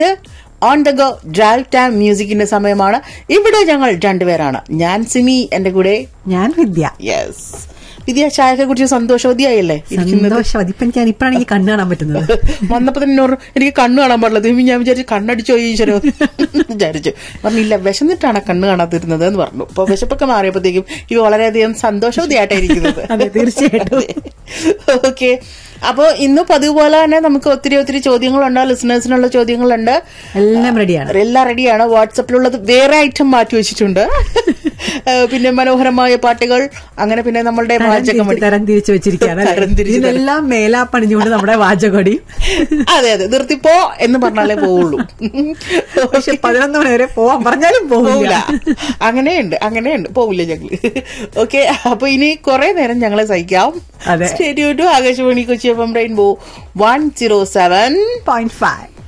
On the go drive time മ്യൂസിക്കിന്റെ സമയമാണ് ഇവിടെ ഞങ്ങൾ രണ്ടുപേരാണ് ഞാൻ സിമി എന്റെ കൂടെ ഞാൻ വിദ്യ യെസ് വിദ്യ ചായക്കെ കുറിച്ച് സന്തോഷവതിയായല്ലേ ഇരിക്കുന്നത് സന്തോഷം അതിപ്പോ എനിക്ക് ഇപ്പഴാണ് എനിക്ക് കണ്ണു കാണാൻ പറ്റുന്നത് വന്നപ്പോ തന്നെ എന്നോട് എനിക്ക് കണ്ണ് കാണാൻ പാടില്ല ദൈവം ഞാൻ വിചാരിച്ചു കണ്ണടിച്ചോ ഈശ്വരോ വിചാരിച്ചു പറഞ്ഞില്ല വിശന്നിട്ടാണ് കണ്ണ് കാണാതിരുന്നത് എന്ന് പറഞ്ഞു അപ്പൊ വിശപ്പൊക്കെ മാറിയപ്പോഴത്തേക്കും ഇത് വളരെയധികം സന്തോഷവതിയായിട്ടായിരിക്കുന്നത് അതെ, തീർച്ചയായിട്ടും. ഓക്കെ അപ്പോ ഇന്ന് പതിവ് പോലെ തന്നെ നമുക്ക് ഒത്തിരി ഒത്തിരി ചോദ്യങ്ങളുണ്ട് ലിസണേഴ്സിനുള്ള ചോദ്യങ്ങളുണ്ട് എല്ലാം റെഡിയാണ് എല്ലാം റെഡിയാണ് വാട്സപ്പിലുള്ളത് വേറെ ഐറ്റം മാറ്റി വെച്ചിട്ടുണ്ട് ഏഹ് പിന്നെ മനോഹരമായ പാട്ടുകൾ അങ്ങനെ പിന്നെ നമ്മളുടെ വാചകം മടി തരം തിരിച്ചു വെച്ചിരിക്കുകയാണ് അല്ലേ? തരം തിരിച്ച് ഇതിനെല്ലാം മേലാ പണിഞ്ഞുകൊണ്ട് നമ്മുടെ വാചകൊടി അതെ അതെ നിർത്തിപ്പോ എന്ന് പറഞ്ഞാലേ പോവുള്ളൂ പക്ഷെ പതിനൊന്ന് മണി വരെ പോവാൻ പറഞ്ഞാലും പോവില്ല പോവില്ല അങ്ങനെയുണ്ട് അങ്ങനെയുണ്ട് പോവില്ല ഞങ്ങള് ഓക്കെ അപ്പൊ ഇനി കുറെ നേരം ഞങ്ങളെ സഹിക്കാം അതെ. Stay tuned to Akashvani Kochi F M rainbow one zero seven point five